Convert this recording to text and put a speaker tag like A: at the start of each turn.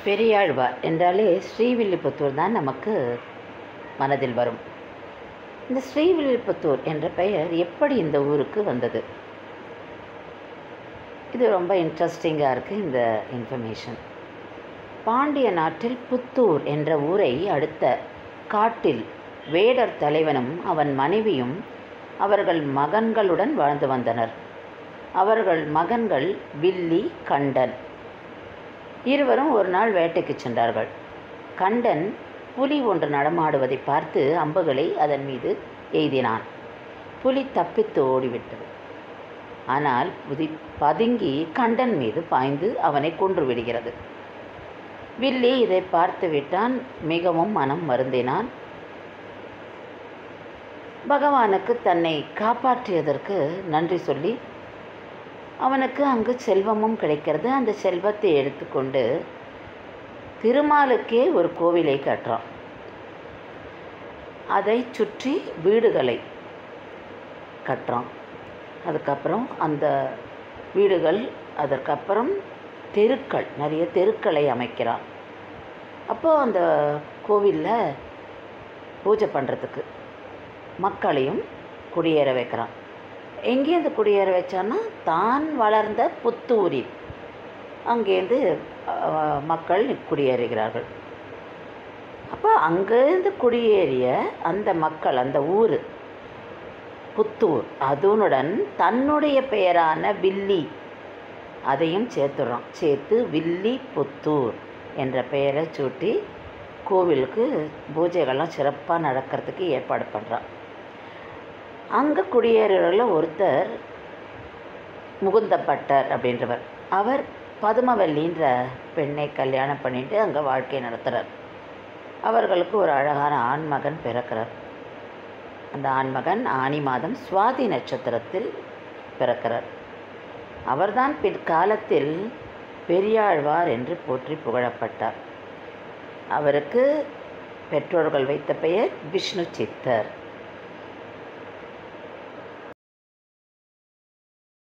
A: பெரியாழ்வார் என்றாலே ஸ்ரீவில்லிபுத்தூர் தான் நமக்கு மனதில் வரும் இந்த ஸ்ரீவில்லிபுத்தூர் என்ற பெயர் எப்படி இந்த ஊருக்கு வந்தது இது ரொம்ப இன்ட்ரெஸ்டிங்காக இருக்குது இந்த இன்ஃபர்மேஷன் பாண்டிய நாட்டில் புத்தூர் என்ற ஊரை அடுத்த காட்டில் வேடர் தலைவனும் அவன் மனைவியும் அவர்கள் மகன்களுடன் வாழ்ந்து வந்தனர் அவர்கள் மகன்கள் வில்லி கண்டன் இருவரும் ஒரு நாள் வேட்டைக்கு சென்றார்கள் கண்டன் புலி ஒன்று நடமாடுவதை பார்த்து அம்புகளை அதன் மீது எய்தினான் புலி தப்பித்து ஓடிவிட்டது ஆனால் புதி பதுங்கி கண்டன் மீது பாய்ந்து அவனை கொன்று விடுகிறது வில்லி இதை பார்த்து விட்டான் மிகவும் மனம் வருந்தினான் பகவானுக்கு தன்னை காப்பாற்றியதற்கு நன்றி சொல்லி அவனுக்கு அங்கு செல்வமும் கிடைக்கிறது அந்த செல்வத்தை எடுத்துக்கொண்டு திருமாலுக்கே ஒரு கோவிலை கட்டுறான் அதை சுற்றி வீடுகளை கட்டுறான் அதுக்கப்புறம் அந்த வீடுகள் அதற்கப்புறம் தெருக்கள் நிறைய தெருக்களை அமைக்கிறான் அப்போது அந்த கோவிலில் பூஜை பண்ணுறதுக்கு மக்களையும் குடியேற வைக்கிறான் எங்கேருந்து குடியேற வச்சான்னா தான் வளர்ந்த புத்தூரில் அங்கேருந்து அஹ், மக்கள் குடியேறுகிறார்கள் அப்போ அங்கேருந்து குடியேறிய அந்த மக்கள் அந்த ஊர் புத்தூர் அதனுடன் தன்னுடைய பெயரான வில்லி அதையும் சேர்த்துடுறான் சேர்த்து வில்லி புத்தூர் என்ற பெயரை சூட்டி கோவிலுக்கு பூஜைகள்லாம் சிறப்பாக நடக்கிறதுக்கு ஏற்பாடு பண்ணுறான் அங்கே குடியேறல ஒருத்தர் முகுந்தப்பட்டர் அப்படின்றவர் அவர் பதுமவல்லின்ற பெண்ணை கல்யாணம் பண்ணிட்டு அங்கே வாழ்க்கை நடத்துகிறார் அவர்களுக்கு ஒரு அழகான ஆண்மகன் பிறக்கிறார் அந்த ஆண்மகன் ஆனி மாதம் சுவாதி நட்சத்திரத்தில் பிறக்கிறார் அவர்தான் பிற்காலத்தில் பெரியாழ்வார் என்று போற்றி புகழப்பட்டார் அவருக்கு பெற்றோர்கள் வைத்த பெயர் விஷ்ணு சித்தர்